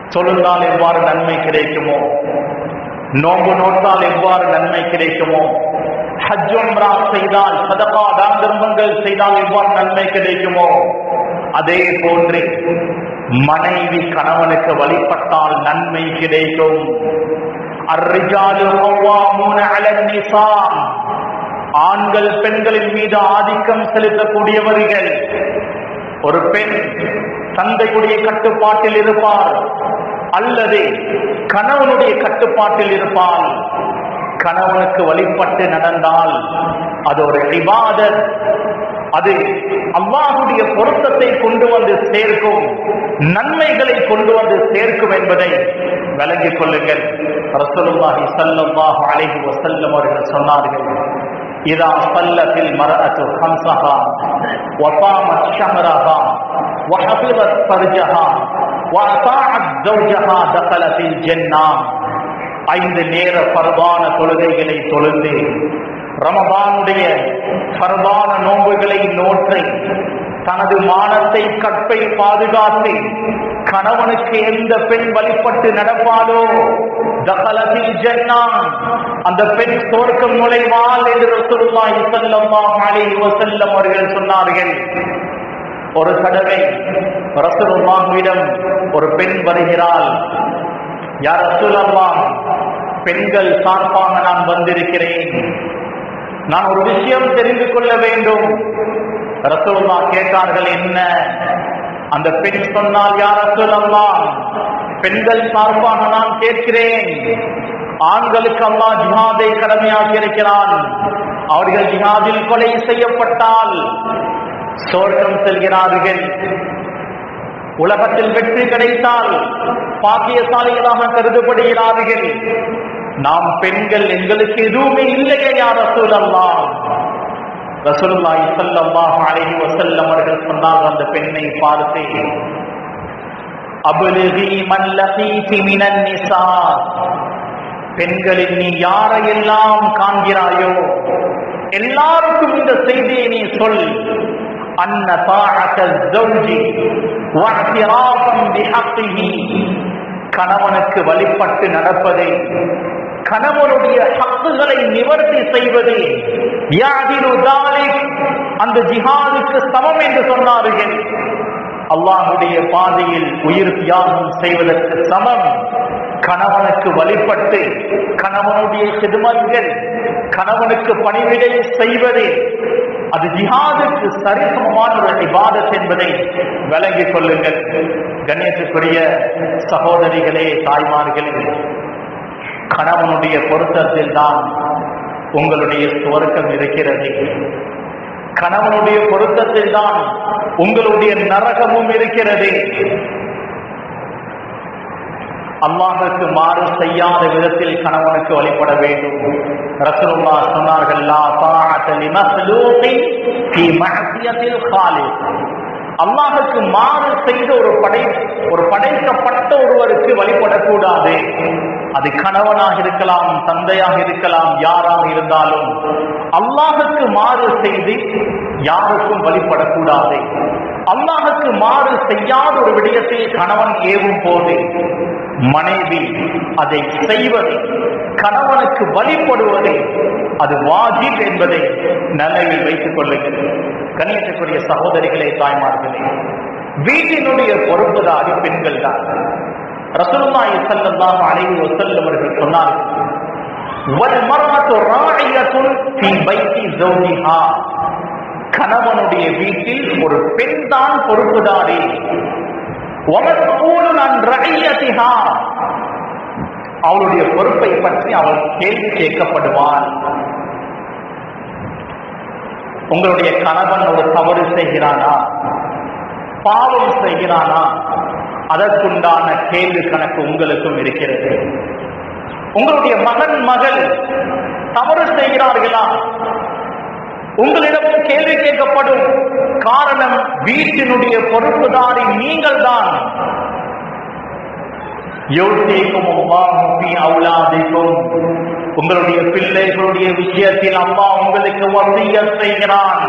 தொழுந்தால் எவ்வாறு நன்மை கிடைக்குமோ நோன்பு நோட்டால் எவ்வாறு நன்மை கிடைக்குமோ ஹஜ் உம்ரா செய்தால் சதகா தான தர்மங்கள் செய்தால் எவ்வாறு நன்மை கிடைக்குமோ அதே போன்று மனைவி கணவனுக்கு வழிபட்டால் நன்மை கிடைக்கும் அர்ரிஜாலு கவ்வாமூன அலன் நிசா ஆண்கள் பெண்களின் மீது ஆதிக்கம் செலுத்தக்கூடியவர்கள் ஒரு பெண் தந்தையுடைய கட்டுப்பாட்டில் இருப்பார் அல்லது கணவனுடைய கட்டுப்பாட்டில் இருப்பால் கணவனுக்கு வழிபட்டு நடந்தால் அது ஒரு இபாதத் அது அல்லாஹுடைய பொருத்தத்தை கொண்டு வந்து சேர்க்கும் நன்மைகளை கொண்டு வந்து சேர்க்கும் என்பதை விளங்கிக் கொள்ளுங்கள் ரசூலுல்லாஹி ஸல்லல்லாஹு அலைஹி வஸல்லம் அவர்கள் சொன்னார்கள் இதா ஸல்லத்தில் மர்அத்து ஹம்ஸஹா وصامت شهرها وحفظت فرجها وأطاعت زوجها دخلت الجنة ஐந்து நேர பரவான தொழுகைகளை தொழுந்து ரமபானுடைய பரவான நோன்புகளை நோற்றி தனது மானத்தை கற்பை பாதுகாத்து கணவனுக்கு எந்த பெண் வழிபட்டு நடப்பாளோ தகலத்தில் ஜன்னான் அந்த பெண் தோற்கம் நுழைவாள் என்று ரசூலுல்லாஹி ஸல்லல்லாஹு அலைஹி வஸல்லம் அவர்கள் சொன்னார்கள் ஒரு தடவை ரசூலுல்லாஹ்விடம் ஒரு பெண் வருகிறாள் யார் ரசூலல்லாஹ் பெண்கள் சார்பாக நான் வந்திருக்கிறேன் நான் ஒரு விஷயம் தெரிந்து கொள்ள வேண்டும் ரசூலுல்லா கேட்டார்கள் என்ன அந்த பெண் சொன்னால் யார் ரசூலல்லாஹ் பெண்கள் சார்பாக நான் கேட்கிறேன் ஆண்களுக்கு அல்லாஹ் ஜிஹாதை கடமையாக்கி இருக்கிறான் அவர்கள் ஜிஹாதில் கொலை செய்யப்பட்டால் சோர்க்கம் செல்கிறார்கள் உலகத்தில் வெற்றி கிடைத்தால் பாக்கியசாலிகளாக கருதப்படுகிறார்கள் நாம் பெண்கள் எங்களுக்கு எதுவுமே இல்லையே யார் ரசூலல்லா ரசூலுல்லாஹி ஸல்லல்லாஹு அலைஹி வஸல்லம் அவர்கள் சொன்னார் அந்த பெண்ணை பார்த்து அபுலிகி மன் லகீதி மினன் நிசா பெண்களில் நீ யாரையெல்லாம் காண்கிறாயோ எல்லாருக்கும் இந்த செய்தியை நீ சொல் அன்ன தாஅத ஜௌஜி வஅத்திராஃபம் பிஹக்கிஹி கணவனுக்கு வழிபட்டு நடப்பதை கணவனுடைய ஹக்குகளை நிவர்த்தி செய்வது யாதிரு தாலிக் அந்த ஜிஹாதுக்கு சமம் என்று சொன்னார்கள் அல்லாஹுடைய பாதையில் உயிர் தியாகம் செய்வதற்கு சமம் கணவனுக்கு வழிபட்டு கணவனுடைய சிதுமல்கள் கணவனுக்கு பணிவிடை செய்வது அது ஜிஹாதுக்கு சரிசமமான ஒரு இபாதத் என்பதை விளங்கிக் கொள்ளுங்கள் கணேசக்குரிய சகோதரிகளே தாய்மார்களே கணவனுடைய பொருத்தத்தில் தான் உங்களுடைய சுவர்க்கம் இருக்கிறது கணவனுடைய பொருத்தத்தில் தான் உங்களுடைய நரகமும் இருக்கிறது அல்லாஹுக்கு மாறு செய்யாத விதத்தில் கணவனுக்கு வழிபட வேண்டும் ரசூலுல்லா சொன்னார்கள் லா தாஅத லிமக்லூகின் ஃபீ மஅசியத்தில் காலிக் அல்லாஹுக்கு மாறு செய்த ஒரு படை ஒரு படைக்கப்பட்ட ஒருவருக்கு வழிபடக்கூடாது அது கணவனாக இருக்கலாம் தந்தையாக இருக்கலாம் யாராக இருந்தாலும் அல்லாஹுக்கு மாறு செய்து யாருக்கும் வழிபடக்கூடாது அல்லாஹுக்கு மாறு செய்யாத ஒரு விடயத்தில் கணவன் ஏவும் போது மனைவி அதை செய்வது கணவனுக்கு வழிபடுவது அது வாஜிப் என்பதை நினைவில் வைத்துக் கொள்ளுங்கள் கண்ணியத்துக்குரிய சகோதரிகளே தாய்மார்களே வீட்டினுடைய பொறுப்புதாரி பெண்கள் தான் ரசூலுல்லாஹி ஸல்லல்லாஹு அலைஹி வஸல்லம் அவர்கள் சொன்னார்கள் வல் மர்அத்து ராயியத்துன் ஃபீ பைத்தி ஜௌஜிஹா கணவனுடைய வீட்டில் ஒரு பெண் தான் பொறுப்புதாரி வமஸ்ஊலுன் அன் ரஇயத்திஹா அவளுடைய பொறுப்பை பற்றி அவள் கேள்வி கேட்கப்படுவாள் உங்களுடைய கணவன் ஒரு தவறு செய்கிறானா பாவம் செய்கிறானா அதற்குண்டான கேள்வி கணக்கு உங்களுக்கும் இருக்கிறது உங்களுடைய மகன் மகள் தவறு செய்கிறார்களா உங்களிடம் கேள்வி கேட்கப்படும் காரணம் வீட்டினுடைய பொறுப்புதாரி நீங்கள் தான் உங்களுடைய பிள்ளைகளுடைய விஷயத்தில் அம்மா உங்களுக்கு வசிய செய்கிறான்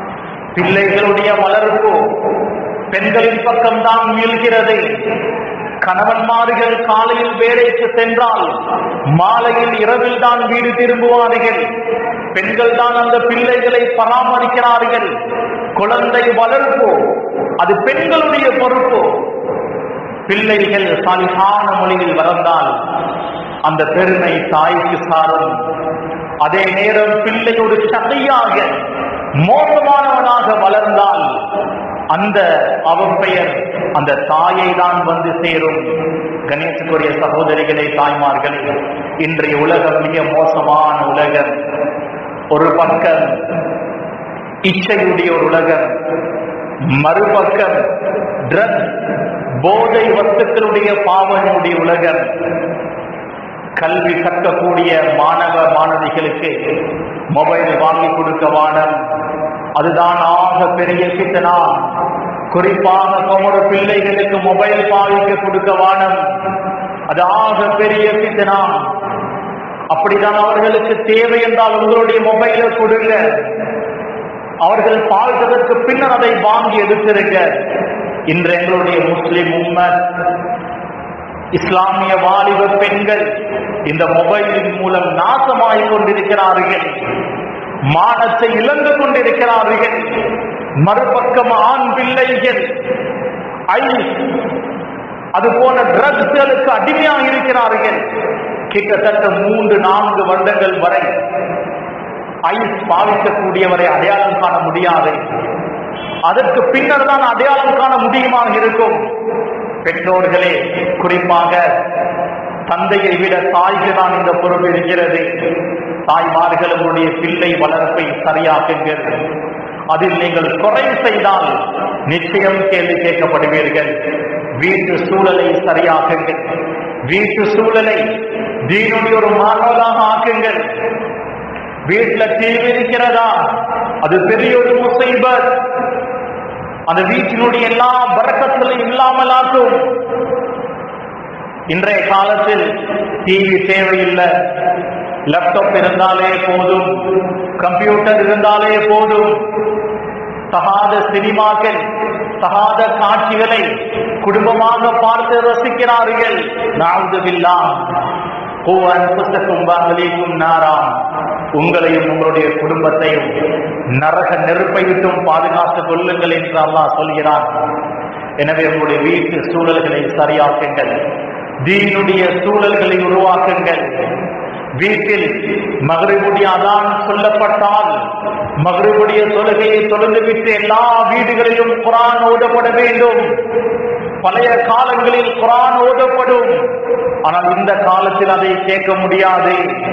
பிள்ளைகளுடைய வளர்ப்பு பெண்களின் பக்கம்தான் மீள்கிறது கணவன்மார்கள் காலையில் வேலைக்கு சென்றால் மாலையில் இரவில் தான் வீடு திரும்புவார்கள் பெண்கள் தான் அந்த பிள்ளைகளை பராமரிக்கிறார்கள் குழந்தை வளர்ப்போ அது பெண்களுடைய பொறுப்போ பிள்ளைகள் சாலிகான மொழியில் வளர்ந்தால் அந்த பெருமை தாய்க்கு சாரும் அதே நேரம் பிள்ளை ஒரு சகையாக மோசமானவனாக வளர்ந்தால் அந்த அவன் பெயர் அந்த தாயை தான் வந்து சேரும் கணேசனுடைய சகோதரிகளே தாய்மார்களே இன்றைய உலகம் மிக மோசமான உலகம் ஒரு பக்கம் இச்சையுடைய ஒரு உலகம் மறுபக்கம் ட்ரக் போதை வஸ்துக்களுடைய பாவனுடைய உலகம் கல்வி கற்கக்கூடிய மாணவ மாணவிகளுக்கு மொபைல் வாங்கி கொடுக்க வானம் அதுதான் ஆக பெரிய சித்தனா குறிப்பாக குமர பிள்ளைகளுக்கு மொபைல் பாவிக்க கொடுக்க வானம் அது ஆக பெரிய சித்தனா அப்படிதான் அவர்களுக்கு தேவை என்றால் உங்களுடைய மொபைலை கொடுங்க அவர்கள் பார்ப்பதற்கு பின்னர் அதை வாங்கி எடுத்திருக்க இன்று எங்களுடைய முஸ்லிம் உண்மை இஸ்லாமிய வாலிப பெண்கள் இந்த மொபைலின் மூலம் நாசமாகிக் கொண்டிருக்கிறார்கள் மானத்தை இழந்து கொண்டிருக்கிறார்கள் மறுபக்கம் ஆண் பிள்ளைகள் ஐஸ் அது போல ட்ரக்ஸ்களுக்கு அடிமையாக இருக்கிறார்கள் கிட்டத்தட்ட மூன்று நான்கு வருடங்கள் வரை ஐஸ் பாவிக்கக்கூடியவரை அடையாளம் காண முடியாது அதற்கு பின்னர் தான் அடையாளம் காண முடியுமாக இருக்கும் பெற்றோர்களே குறிப்பாக தந்தையை விட தாய்க்கு தான் இந்த பொறுப்பு இருக்கிறது தாய்மார்கள் உங்களுடைய பிள்ளை வளர்ப்பை சரியாக்குங்கள் அதில் நீங்கள் குறை செய்தால் நிச்சயம் கேள்வி கேட்கப்படுவீர்கள் வீட்டு சூழலை சரியாக்குங்கள் வீட்டு சூழலை தீனுடைய ஒரு மாணவராக ஆக்குங்கள் வீட்டுல டிவி இருக்கிறதா அது பெரிய ஒரு முசைபத் அந்த வீட்டினுடைய எல்லா பறக்கத்திலும் இல்லாமலாக்கும் இன்றைய காலத்தில் டிவி தேவையில்லை லேப்டாப் இருந்தாலே போதும் கம்ப்யூட்டர் இருந்தாலே போதும் தகாத சினிமாக்கள் தகாத காட்சிகளை குடும்பமாக பார்த்து ரசிக்கிறார்கள் நாவுதுவில்லா பூவன் புத்தகம் வாங்கலிக்கும் நாராம் உங்களையும் உங்களுடைய குடும்பத்தையும் நரக நெருப்பை விட்டும் பாதுகாத்துக் கொள்ளுங்கள் என்று அல்லாஹ் சொல்கிறான் எனவே உங்களுடைய வீட்டு சூழல்களை சரியாக்குங்கள் தீனுடைய சூழல்களை உருவாக்குங்கள் வீட்டில் மகரிபுடைய அதான் சொல்லப்பட்டால் மகரிபுடைய தொழுகையை தொழுந்துவிட்டு எல்லா வீடுகளிலும் குரான் ஓதப்பட வேண்டும் பழைய காலங்களில் குரான் ஓதப்படும் ஆனால் இந்த காலத்தில் அதை கேட்க முடியாது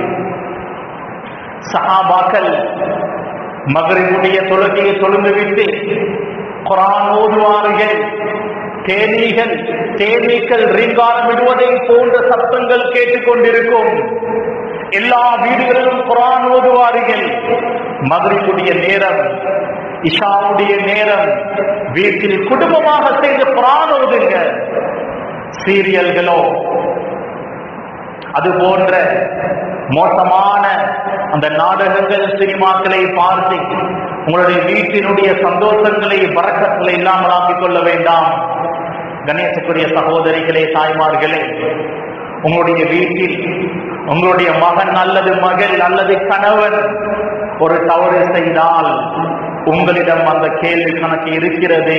சஹாபாக்கள் மகரிபுடைய தொழுகையை தொழுந்துவிட்டு குரான் ஓதுவார்கள் தேனீகள் தேனீக்கள் ரீங்காரம் விடுவதை போன்ற சத்தங்கள் கேட்டுக்கொண்டிருக்கும் எல்லா வீடுகளிலும் குரான் ஓதுவார்கள் மகரிபுடைய நேரம் இஷாவுடைய நேரம் வீட்டில் குடும்பமாக செய்து குரான் ஓதுங்க சீரியல்களோ அது போன்ற மோசமான அந்த நாடகங்கள் சினிமாக்களை பார்த்து உங்களுடைய வீட்டினுடைய சந்தோஷங்களை வரக்கங்களை இல்லாமல் ஆக்கிக் கொள்ள வேண்டாம் கணேசக்குரிய சகோதரிகளே தாய்மார்களே உங்களுடைய வீட்டில் உங்களுடைய மகன் அல்லது மகள் அல்லது கணவன் ஒரு தவறு செய்தால் உங்களிடம் அந்த கேள்வி கணக்கு இருக்கிறது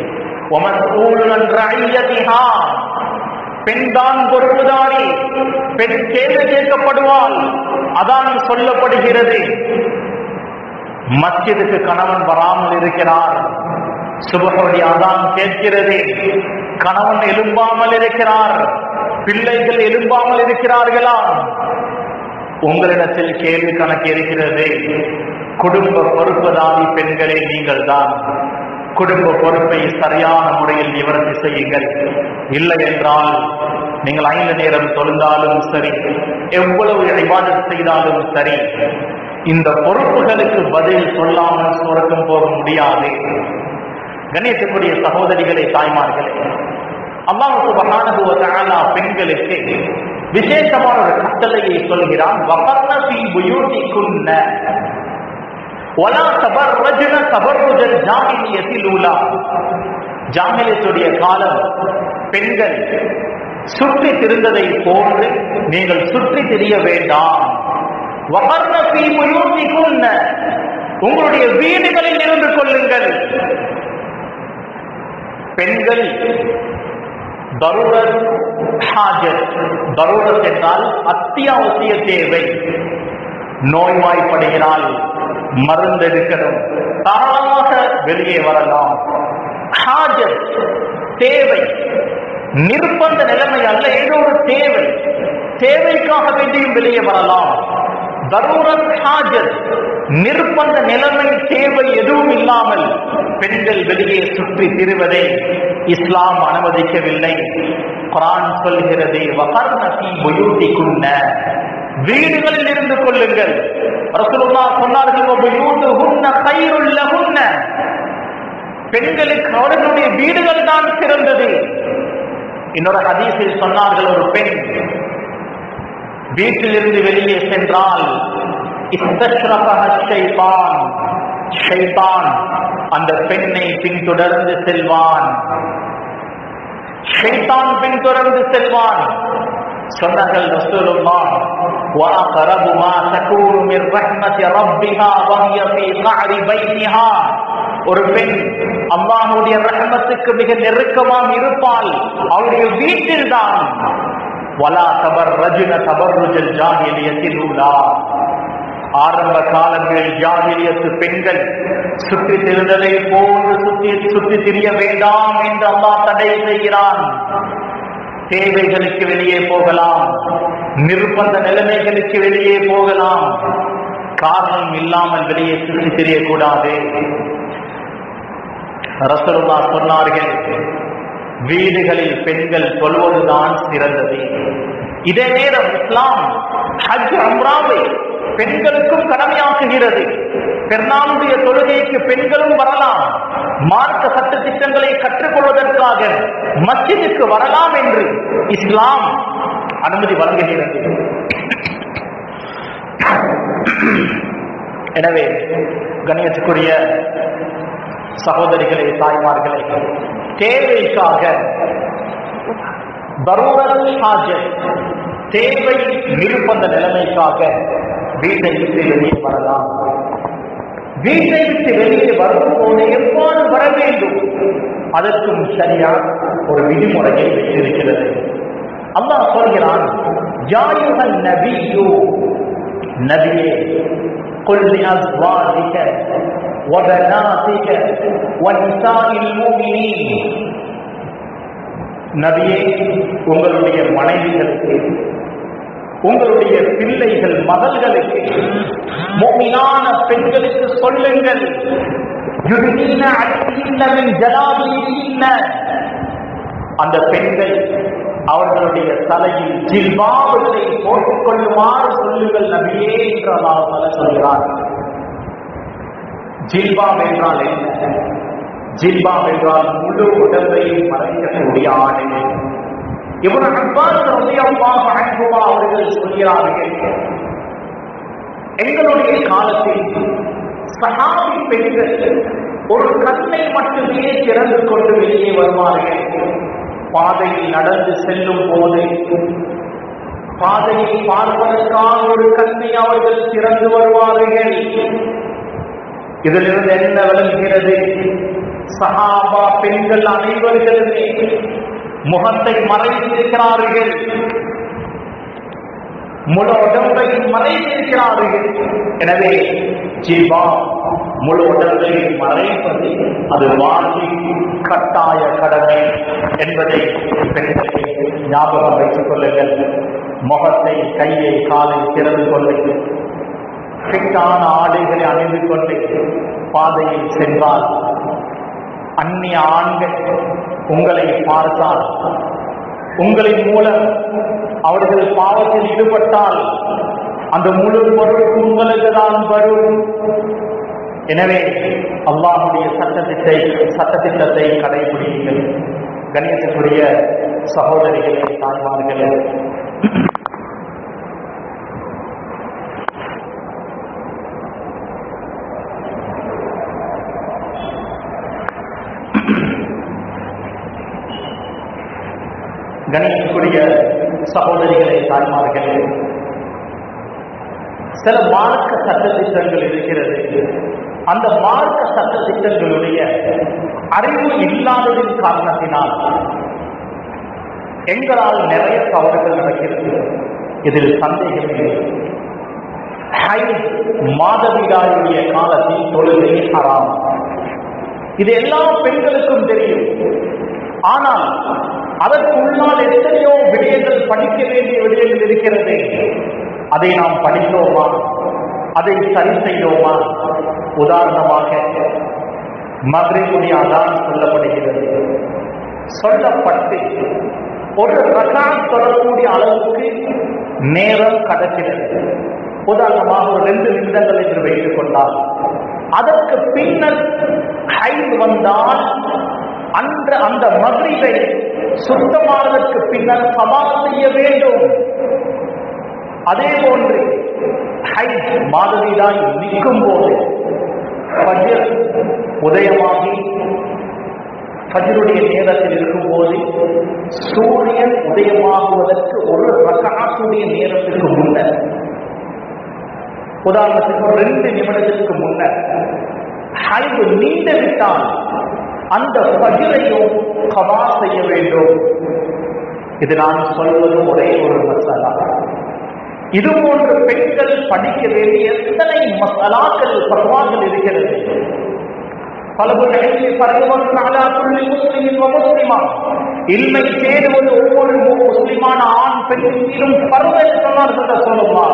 பெண் தான் பொறுப்புதாரி பெண் கேள்வி கேட்கப்படுவாள் அதான் சொல்லப்படுகிறது மஸ்ஜிதுக்கு கணவன் வராமல் இருக்கிறார் சுபகோடி அதான் கேட்கிறது கணவன் எழும்பாமல் இருக்கிறார் பிள்ளைகள் எழும்பாமல் இருக்கிறார்களா உங்களிடத்தில் கேள்வி கணக்கு இருக்கிறது குடும்ப பொறுப்புதாரி பெண்களே நீங்கள் தான் குடும்ப பொறுப்பை சரியான முறையில் நிவர்த்தி செய்யுங்கள் இல்லை என்றால் நீங்கள் ஐந்து நேரம் தொழுந்தாலும் சரி எவ்வளவு இபாதத் செய்தாலும் சரி இந்த பொறுப்புகளுக்கு பதில் சொல்லாமல் சுரக்கம் போக முடியாது கணேசக்குரிய சகோதரிகளே தாய்மார்களே அல்லாஹ் சுபஹானஹு வ தஆலா பெண்களுக்கு விசேஷமான ஒரு கட்டளையை சொல்கிறான் வகர்ன ஃபீ புயூதிகுன்ன வலா தபர்ரஜன தபர்ருஜல் ஜாஹிலியத்தில் ஊலா ஜாஹிலியத்துடைய காலம் பெண்கள் சுற்றி திரிந்ததை போன்று நீங்கள் சுற்றி திரிய வேண்டாம் வகர்ன ஃபீ புயூத்திகுன்ன. உங்களுடைய வீடுகளில் இருந்து கொள்ளுங்கள் பெண்கள் தருரத் ஹாஜத் தருரத் என்றால் அத்தியாவசிய தேவை நோய்வாய்ப்படுகிறால் மருந்து எடுக்கணும் தாராளமாக வெளியே வரலாம் ஹாஜத் தேவை நிர்பந்த நிலைமை அல்ல ஏதோ ஒரு தேவை தேவைக்காக வேண்டியும் வெளியே வரலாம் தரூரத் ஹாஜத் நிர்பந்த நிலைமை தேவை எதுவும் இல்லாமல் பெண்கள் வெளியே சுற்றி திரிவதை இஸ்லாம் அனுமதிக்கவில்லை குரான் சொல்கிறது வகர்ன ஃபீ புயூத்திகுன்ன வீடுகளில் இருந்து கொள்ளுங்கள் ரசூலுல்லாஹ் சொன்னார்கள் வபுயூதுஹுன்ன கைருல் லஹுன்ன பெண்களுக்கு அவர்களுடைய வீடுகள் தான் சிறந்தது இன்னொரு ஹதீஸில் சொன்னார்கள் ஒரு பெண் வீட்டிலிருந்து வெளியே சென்றால் இஸ்தஷ்ரபஹ ஷைத்தான் ஷைத்தான் அந்த பெண்ணை பின்தொடர்ந்து செல்வான் ஷைத்தான் பின்தொடர்ந்து செல்வான் சொன்னார்கள் ரசூலுல்லாஹ் وأقرب ما تكون من رحمة ربها وهي في قعر بيتها ஒரு பெண் அல்லாஹ்வுடைய ரஹமத்துக்கு மிக நெருக்கமாக இருப்பால் அவருடைய வீட்டில் தான் வலா தபர் ரஜுன தபர்ருஜல் ஜாஹிலியத்தில் உள்ளா ஆரம்ப காலங்களில் ஜாகிலியத்து பெண்கள் சுற்றி திருந்ததை போன்று சுற்றி சுற்றி திரிய வேண்டாம் என்று அல்லாஹ் தடை செய்கிறான் தேவைகளுக்கு வெளியே போகலாம் நிர்பந்த நிலைமைகளுக்கு வெளியே போகலாம் காரணம் இல்லாமல் வெளியே சுற்றி தெரியக்கூடாது ரசருல்லா சொன்னார்கள் வீடுகளில் பெண்கள் சொல்வதுதான் சிறந்தது இதே நேரம் இஸ்லாம் ஹஜ் அம்ராவை பெண்களுக்கும் கடமையாக்குகிறது பெருநாளுடைய தொழுகைக்கு பெண்களும் வரலாம் மார்க்க சட்ட திட்டங்களை கற்றுக்கொள்வதற்காக மஸ்ஜிதுக்கு வரலாம் என்று இஸ்லாம் அனுமதி வழங்குகிறது எனவே கணியத்துக்குரிய சகோதரிகளே தாய்மார்களே தேவைக்காக தரூரத் ஹாஜத் தேவை நிர்பந்த நிலைமைக்காக வீட்டை விட்டு வெளியே வரலாம் வீட்டை விட்டு வெளியே வரும்போது எவ்வாறு வர வேண்டும் அதற்கும் சரியா ஒரு விதிமுறையை வைத்திருக்கிறது அல்லாஹ் சொல்கிறான் ஜாயுகன் நபியோ நபியே قل لأزواجك وبناتك ونساء المؤمنين நபியே உங்களுடைய மனைவிகளுக்கு உங்களுடைய பிள்ளைகள் மகள்களுக்கு மோமினான பெண்களுக்கு சொல்லுங்கள் யுதுனீன அலைஹின்ன மின் ஜலாபிஹின்ன. அந்த பெண்கள் அவர்களுடைய தலையில் ஜில்பாவுகளை போட்டுக் கொள்ளுமாறு சொல்லுங்கள் நபியே என்று அல்லாஹ் தஆலா சொல்கிறார் ஜில்பாப் என்றால் என்ன ஜில்பாப் என்றால் முழு உடம்பையும் மறைக்கக்கூடிய ஆடை இவன் அப்பாஸ் ரலியல்லாஹு அன்ஹு அவர்கள் சொல்கிறார்கள் எங்களுடைய காலத்தில் சஹாபி பெண்கள் ஒரு கண்ணை மட்டுமே திறந்து கொண்டு வெளியே வருவார்கள் பாதையில் நடந்து செல்லும் போது பாதையை பார்ப்பதற்காக ஒரு கண்ணை அவர்கள் திறந்து வருவார்கள் இதிலிருந்து என்ன விளங்குகிறது சஹாபா பெண்கள் அனைவர்களுமே முகத்தை மறைத்திருக்கிறார்கள் முழு உடம்பையும் மறைத்திருக்கிறார்கள் எனவே ஜீவா முழு உடம்பை மறைப்பது அது வாங்கி கட்டாய கடமை என்பதை பெண்களை ஞாபகம் வைத்துக் கொள்ளுங்கள் முகத்தை கையை காலை திறந்து கொண்டு ஃபிட்டான ஆடைகளை அணிந்து கொண்டு பாதையில் சென்றால் அந்நிய ஆண்கள் உங்களை பார்த்தால் உங்களின் மூலம் அவர்கள் பாவத்தில் ஈடுபட்டால் அந்த முழு பொருள் உங்களுக்கு தான் வரும் எனவே அல்லாஹுடைய சட்டத்திட்டை சட்டத்திட்டத்தை கடைபிடிங்கள் கணியத்துக்குரிய சகோதரிகளே தாய்மார்களே கணிக்கக்கூடிய சகோதரிகளை தாய்மார்களே சில மார்க்க சட்ட திட்டங்கள் இருக்கிறது அந்த மார்க்க சட்ட திட்டங்களுடைய அறிவு இல்லாததின் காரணத்தினால் எங்களால் நிறைய தவறுகள் நடக்கிறது இதில் சந்தேகமே இல்லை ஹைத் மாதவிடாயுடைய காலத்தில் தொழுகை ஹராம் இது எல்லா பெண்களுக்கும் தெரியும் ஆனால் அதற்கு உள்ளால் எத்தனையோ விடயங்கள் படிக்க வேண்டிய விடயங்கள் இருக்கிறது அதை நாம் படித்தோமா அதை சரி செய்தோமா உதாரணமாக மதுரைக்குரிய அதான் சொல்லப்படுகிறது சொல்லப்பட்டு ஒரு ரகான் தொடரக்கூடிய அளவுக்கு நேரம் கடக்கிறது உதாரணமாக ஒரு ரெண்டு நிமிடங்கள் என்று வைத்துக் கொண்டால் அதற்கு பின்னர் ஹைல் வந்தால் அந்த அந்த மகிழ்வை சுத்தமானதற்கு பின்னர் சமாள் செய்ய வேண்டும் அதே போன்று ஹைட் மாதவிடாய் நிற்கும் போது ஃபஜ்ர் உதயமாகி ஃபஜ்ருடைய நேரத்தில் இருக்கும்போது சூரியன் உதயமாகுவதற்கு ஒரு ரகாத்துடைய நேரத்துக்கு முன்னர் உதாரணத்துக்கு ஒரு ரெண்டு நிமிடத்திற்கு முன்னர் ஹைவு நீண்டு விட்டால் அந்த பகிரையும் கவா செய்ய வேண்டும் இது நான் சொல்வது ஒரே ஒரு மசாலா இது போன்ற பெண்கள் படிக்க வேண்டிய எத்தனை மசாலாக்கள் பகவான்கள் இருக்கிறது பலபுல் இல்மி பரவுவன் அலா குல்லி முஸ்லிமின் வ முஸ்லிமா இல்மை தேடுவது ஒவ்வொரு முஸ்லிமான ஆண் பெண் மீதும் பருவ சொன்னார்கள் சொல்லலாம்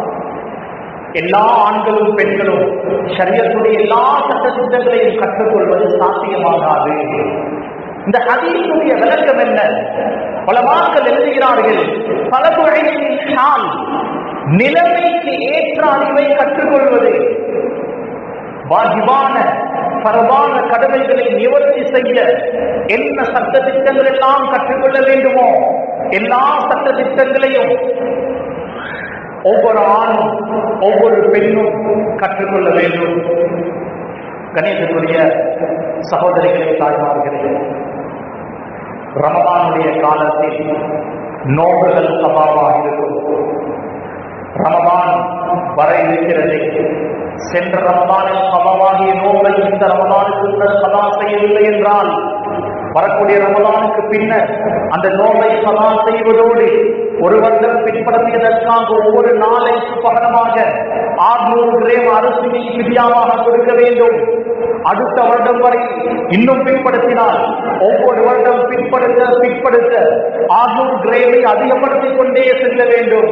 எல்லா ஆண்களும் பெண்களும் சரியத்துடைய எல்லா சட்ட திட்டங்களையும் கற்றுக்கொள்வது சாத்தியமாகாது இந்த ஹதீஸுடைய விளக்கம் என்ன பல மாக்கள் எழுதுகிறார்கள் பல குழையினால் நிலைமைக்கு ஏற்ற அறிவை கற்றுக்கொள்வது வாஜிபான பரவான கடமைகளை நிவர்த்தி செய்ய என்ன சட்ட திட்டங்கள் எல்லாம் கற்றுக்கொள்ள வேண்டுமோ எல்லா சட்ட திட்டங்களையும் ஒவ்வொரு ஆணும் ஒவ்வொரு பெண்ணும் கற்றுக்கொள்ள வேண்டும் கணேசனுடைய சகோதரிகளை தாய்மார்களே ரமதானுடைய காலத்தில் நோம்புகள் சபாவாக இருக்கும் ரமதான் வர இருக்கிறது சென்ற ரமதானில் சமமாகிய நோம்பை இந்த ரமதானுக்கு சதா செய்யவில்லை என்றால் வரக்கூடிய ரமதானுக்கு பின்னர் அந்த நோம்பை சதா செய்வதோடு ஒரு வருடம் பின்படுத்தியதற்காக ஒவ்வொரு நாளைக்கு பகரமாக ஆறுநூறு கிராம் அரிசியை பிரியாமாக கொடுக்க வேண்டும் அடுத்த வருடம் வரை இன்னும் பின்படுத்தினால் ஒவ்வொரு வருடம் பின்படுத்த பின்படுத்த ஆறுநூறு கிரேமை அதிகப்படுத்திக் கொண்டே செல்ல வேண்டும்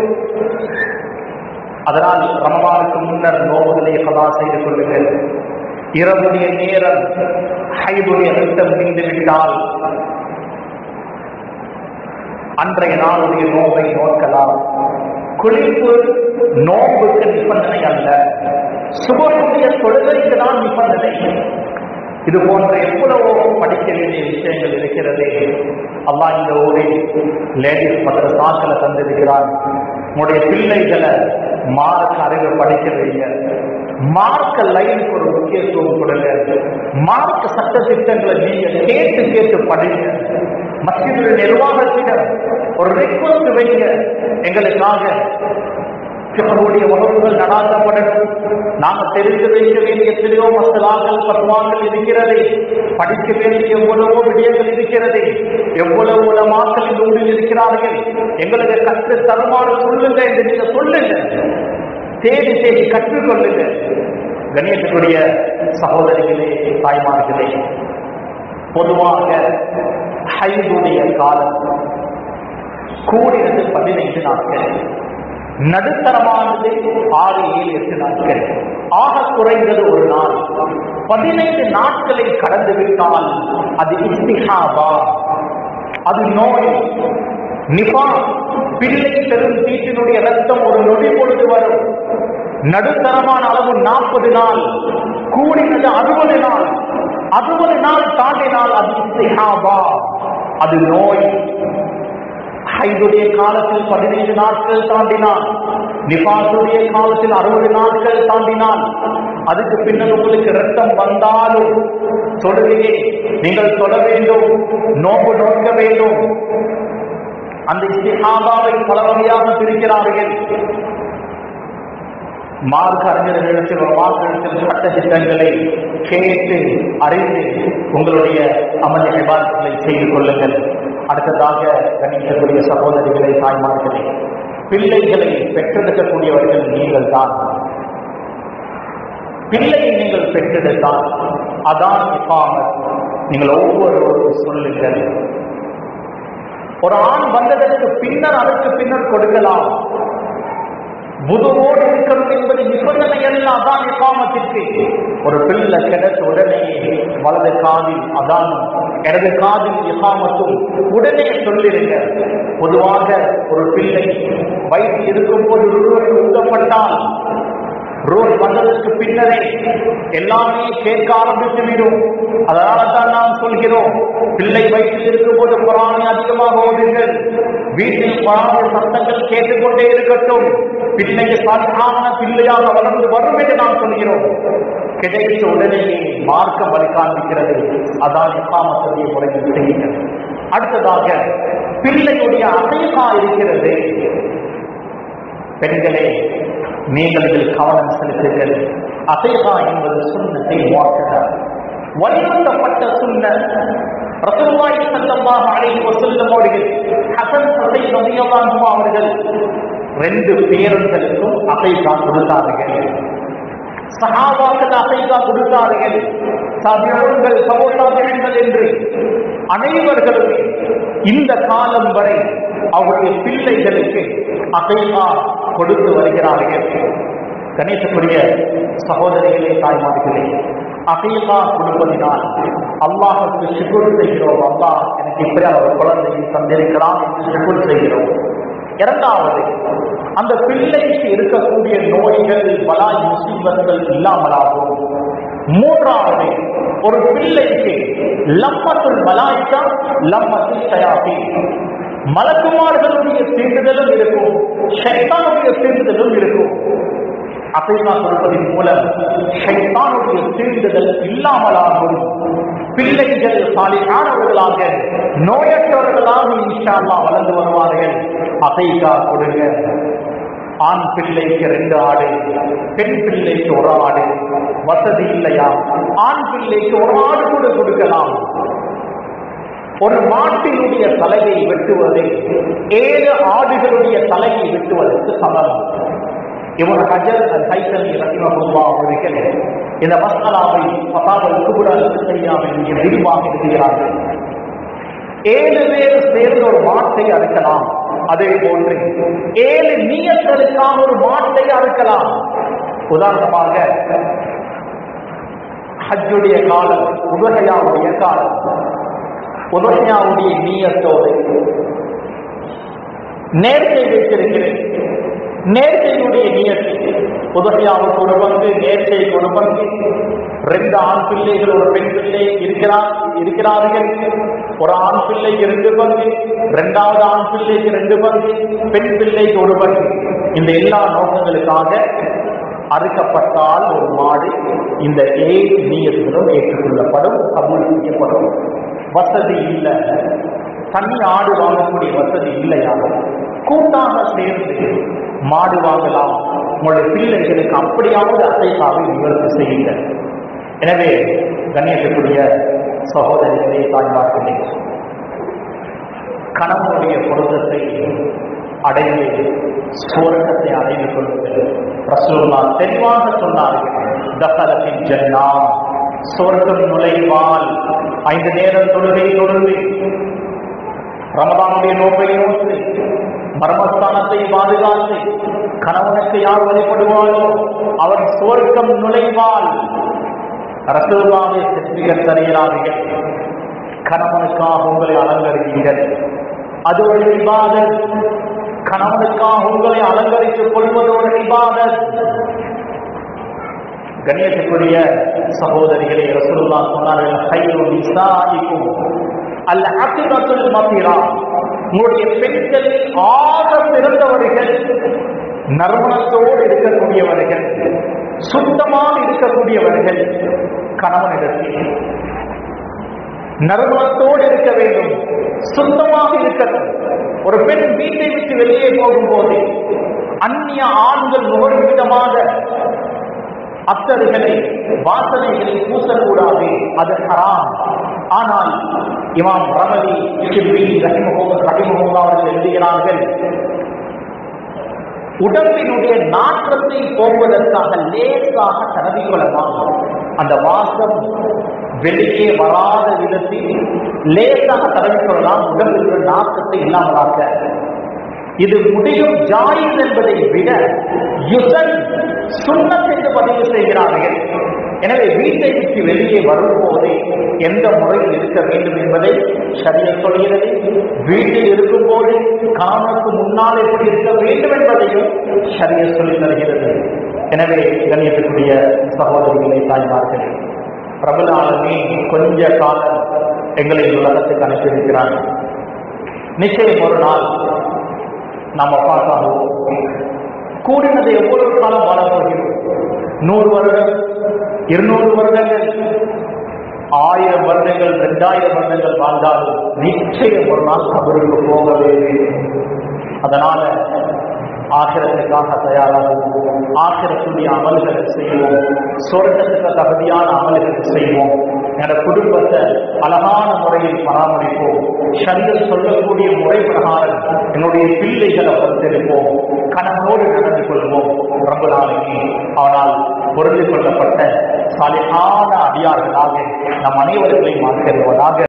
அதனால் ரமபானுக்கு முன்னர் நோவுகளை சதா செய்து கொள்ளுங்கள் இரவுடைய நேரம் ஹைதுடைய ரத்தம் நீண்டு விட்டால் அன்றைய நாளுடைய நோவை நோக்கலாம் குளிப்பு நோம்புக்கு நிபந்தனை அல்ல சுபனுடைய தொழுகைக்கு தான் நிபந்தனை இது போன்ற எவ்வளவோ படிக்க வேண்டிய விஷயங்கள் இருக்கிறது அல்லாஹ் இந்த ஊரில் லேடிஸ் மதரசாக்களை தந்திருக்கிறார் உங்களுடைய பிள்ளைகளை மார்க் அறிவை படிக்க வைங்க மார்க்க லைனுக்கு ஒரு முக்கியத்துவம் கொடுங்க மார்க்க சட்ட திட்டங்களை நீங்க கேட்டு கேட்டு படிங்க மத்திய நிர்வாகத்திடம் ஒரு ரெக்வஸ்ட் வைங்க எங்களுக்காக சிவனுடைய வகுப்புகள் நடாத்தப்படணும் நாங்க தெரிந்து வைக்க வேண்டிய எத்தனையோ மசலாக்கள் பருவாக்கள் இருக்கிறது படிக்க வேண்டிய எவ்வளவோ விடயங்கள் இருக்கிறது எவ்வளவு உலமாக்கள் இந்த ஊரில் இருக்கிறார்கள் எங்களுக்கு கற்று தருமாறு சொல்லுங்க என்று நீங்க சொல்லுங்க தேடி தேடி கற்றுக்கொள்ளுங்க கணியத்துக்குரிய சகோதரிகளே தாய்மார்களே பொதுவாக ஹைதுடைய காலம் கூடினது பதினைந்து நாட்கள் நடுத்தரமானது ஆறு ஏழு எட்டு நாட்கள் ஆக குறைந்தது ஒரு நாள் பதினைந்து நாட்களை கடந்து விட்டால் அது இஸ்திஹாபா அது நோய் நிபா பிள்ளை பெரும் தீட்டினுடைய ரத்தம் ஒரு நொடி பொழுது வரும் நடுத்தரமான அளவு நாற்பது நாள் கூடினது அறுபது நாள் அறுபது நாள் தாண்டினால் அது இஸ்திஹாபா அது நோய் ஹைதுடைய காலத்தில் பதினைந்து நாட்கள் தாண்டினான் நிபாசுடைய காலத்தில் அறுபது நாட்கள் தாண்டினான் அதுக்கு பின்னர் உங்களுக்கு ரத்தம் வந்தாலும் தொழுகையை நீங்கள் தொட வேண்டும் நோம்பு நோக்க வேண்டும் அந்த இஸ்திஹாபாவை பல வகையாக பிரிக்கிறார்கள் மார்க்க அறிஞர்களிடத்தில் மார்க்கத்தில் சட்ட திட்டங்களை கேட்டு அறிந்து உங்களுடைய அமல் விவாதங்களை செய்து கொள்ளுங்கள் அடுத்ததாக கணிக்கக்கூடிய சகோதரிகளை தாய்மார்களே பிள்ளைகளை பெற்றெடுக்கக்கூடியவர்கள் நீங்கள் தான் பிள்ளையை நீங்கள் பெற்றெடுத்தால் அதான் இப்பாமல் நீங்கள் ஒவ்வொருவரும் சொல்லுங்கள் ஒரு ஆண் வந்ததற்கு பின்னர் அதற்கு பின்னர் கொடுக்கலாம் புதுவோடு இருக்கணும் என்பது நிபந்தனை அல்ல அதான் இப்பாமத்திற்கு ஒரு பிள்ளை கிடைச்ச உடனே வலது காதில் அதான் இடது காதில் இப்பாமத்தும் உடனே சொல்லிருங்க பொதுவாக ஒரு பிள்ளை வயிற்றில் இருக்கும் போது ஒருவரை ஊட்டப்பட்டால் ரோல் வந்ததற்கு பின்னரே எல்லாமே கேட்க ஆரம்பித்து விடும் அதனால தான் நாம் சொல்கிறோம் பிள்ளை வயிற்றில் இருக்கும் போது குரானை அதிகமாக ஓடுங்கள் வீட்டில் குரானுடைய சத்தங்கள் கேட்டுக்கொண்டே இருக்கட்டும் பிள்ளை சாதாரண பிள்ளையாக வளர்ந்து வரும் என்று நாம் சொல்கிறோம் கிடைத்த உடனேயே மார்க்கம் வழி காண்பிக்கிறது அதான் இஸ்லாமத்துடைய முறையில் செய்யுங்கள் அடுத்ததாக பிள்ளையுடைய அசைகா இருக்கிறது பெண்களே நீங்கள் இதில் கவனம் செலுத்துங்கள் அசைகா என்பது சுண்ணத்தை வாக்குகிறார் வலியுறுத்தப்பட்ட சுண்ண ரசூலுல்லாஹி ஸல்லல்லாஹு அலைஹி வஸல்லம் அவர்கள் ஹசன் ஹுசைன் ரலியல்லாஹு அன்ஹு அவர்கள் ரெண்டு பேரன்களுக்கும் அசைகா கொடுத்தார்கள் சஹாபாக்கள் அசைகா கொடுத்தார்கள் சபியங்கள் சகோதரர்கள் என்று அனைவர்களுமே இந்த காலம் வரை அவருடைய பிள்ளைகளுக்கு அசைகா கொடுத்து வருகிறார்கள் கணேசக்குரிய சகோதரிகளே தாய்மார்களே அசைகா கொடுப்பதினால் அல்லாஹுக்கு சுகுர் செய்கிறோம் அல்லாஹ் எனக்கு இப்படி அவர் குழந்தையை தந்திருக்கிறான் என்று சுகுர் செய்கிறோம் இரண்டாவது அந்த பிள்ளைக்கு இருக்கக்கூடிய நோய்கள் பலாய் முசீபங்கள் இல்லாமலாகும் மூன்றாவது ஒரு பிள்ளைக்கு லம்மத்துல் மலாய்க்கா லம்மத்தில் தயாரி மலக்குமார்களுடைய தீண்டுதலும் இருக்கும் ஷைத்தானுடைய தீண்டுதலும் இருக்கும் அசைமா கொடுப்பதன் மூலம் ஷைத்தானுடைய தீண்டுதல் இல்லாமலாகும் பிள்ளைகள் சாலியானவர்களாக நோயற்றவர்களாக இன்ஷா அல்லாஹ் வளர்ந்து வருவார்கள் அசைகா கொடுங்க ஆண் பிள்ளைக்கு ரெண்டு ஆடு பெண் பிள்ளைக்கு ஒரு ஆடு வசதி இல்லையா ஆண் பிள்ளைக்கு ஒரு ஆடு கூட கொடுக்கலாம் ஒரு மாட்டினுடைய தலையை வெட்டுவது ஏழு ஆடுகளுடைய தலையை வெட்டுவதற்கு சமம் இவர் ஹஜர் அல் ஹைசமி ரஹிமஹுல்லா அவர்கள் இந்த மசாலாவை பசாவல் குபுரல் செய்யாமல் இங்கே விரிவாக எழுதுகிறார்கள் ஏழு பேர் சேர்ந்து ஒரு மாட்டை அறுக்கலாம் அதே போன்று ஏழு நீயங்களுக்கான ஒரு மாட்டை அறுக்கலாம் உதாரணமாக ஹஜ்ஜுடைய காலம் உதகையாவுடைய காலம் உதகையாவுடைய நீயத்தோடு நேர்த்தை வைத்திருக்கிறேன் நேர்த்தையுடைய நியத்தி உதகையாவுக்கு ஒரு பங்கு நேர்த்தைக்கு ஒரு பங்கு ரெண்டு ஆண் பிள்ளைகள் ஒரு பெண் பிள்ளை இருக்கிறார் இருக்கிறார்கள் ஒரு ஆண் பிள்ளைக்கு ரெண்டு பங்கு இரண்டாவது ஆண் பிள்ளைக்கு ரெண்டு பங்கு பெண் பிள்ளைக்கு ஒரு பங்கு இந்த எல்லா நோக்கங்களுக்காக அறுக்கப்பட்டால் ஒரு மாடு இந்த ஏழு நீயத்துகளும் ஏற்றுக்கொள்ளப்படும் கபூல் செய்யப்படும் வசதி இல்லை தனி ஆடு வாங்கக்கூடிய வசதி இல்லையா கூட்டாக சேர்ந்து மாடு வாங்கலாம் உங்களுடைய பிள்ளைகளுக்கு அப்படியாவது அசைக்காவை நிவர்த்தி செய்யுங்கள் எனவே கண்ணியத்துக்குரிய சகோதரிகளே தாய்மார்களே கணவனுடைய பொருத்தத்தை அடைந்து சுவர்க்கத்தை அடைந்து கொள்ளுங்கள் ரசூல்லா தெளிவாக சொன்னார்கள் தசலத்தின் ஜன்னா சுவர்க்கம் நுழைவால் ஐந்து நேரம் தொழுகை தொழுது ரமதானுடைய நோக்கை நோக்கி மர்மஸ்தானத்தை பாதுகாத்து கணவனுக்கு யார் வழிபடுவாரோ அவர் சுவர்க்கம் நுழைவால் ரசூல்லாவை செற்றிகள் தருகிறார்கள் கணவனுக்காக உங்களை அலங்கரிப்பீர்கள் அது ஒரு இபாதத் கணவனுக்காக உங்களை அலங்கரித்துக் கொள்வது ஒரு இபாதத் கண்ணியத்துக்குரிய சகோதரிகளே ரசூலுல்லா சொன்னார்கள் ஹைரு நிசாயிக்கும் அல்ல அத்திரத்துல் மத்திரா உங்களுடைய பெண்களில் ஆக சிறந்தவர்கள் நறுமணத்தோடு இருக்கக்கூடியவர்கள் சுத்தமாக இருக்கக்கூடியவர்கள் கணவனிடத்தில் நறுமணத்தோடு இருக்க வேண்டும் சுத்தமாக இருக்கணும் ஒரு பெண் வீட்டை விட்டு வெளியே போகும்போது அந்நிய ஆண்கள் நுகரும் விதமாக அத்தர்களை வாசனைகளை பூசக்கூடாது அது ஹராம் ஆனால் இமாம் ரமதி ரஹிமஹோம் ரஹிமஹோம் அவர்கள் எழுதுகிறார்கள் உடம்பினுடைய நாற்றத்தை போக்குவதற்காக லேசாக தடவிக்கொள்ளலாம் அந்த வாசம் வெளியே வராத விதத்தில் லேசாக தடவிக்கொள்ளலாம் உடம்பில் உள்ள நாற்றத்தை இல்லாமலாக்க இது முடியும் ஜாயிஸ் என்பதை விட யுசன் சுண்ணத் என்று பதிவு செய்கிறார்கள் எனவே வீட்டை விட்டு வெளியே வரும்போது எந்த முறையில் இருக்க வேண்டும் என்பதை சரிய சொல்கிறது வீட்டில் இருக்கும்போது காமனுக்கு முன்னால் எப்படி இருக்க வேண்டும் என்பதையும் சரிய சொல்லி தருகிறது எனவே கண்ணியத்துக்குரிய சகோதரிகளை தாய்மார்களே பிரபலாலுமே கொஞ்ச காலம் எங்களை உலகத்துக்கு அனுப்பியிருக்கிறார் நிச்சயம் ஒரு நாள் நாம் பார்த்தாலும் கூடினது எவ்வளவு காலம் வாழ போகிறோம் நூறு வருடம் இருநூறு வருடங்கள் ஆயிரம் வருடங்கள் இரண்டாயிரம் வருடங்கள் வாழ்ந்தாலும் நிச்சயம் ஒரு நாள் கபருக்கு போகவே வேண்டும் அதனால ஆசிரத்துக்காக தயாராகுவோம் ஆசிரத்துடைய அமல்களை செய்வோம் சொர்க்கத்துக்கு தகுதியான அமல்களை செய்வோம் என்னோட குடும்பத்தை அழகான முறையில் பராமரிப்போம் சரியல் சொல்லக்கூடிய முறை பிரகாரம் என்னுடைய பிள்ளைகளை பொறுத்தெடுப்போம் கணவனோடு நடந்து கொள்வோம் பிரபலாலுமே ஆனால் பொருந்திக் கொள்ளப்பட்ட சாலையான அடியார்களாக நம் அனைவர்களையும் ஆக்கிடுவதாக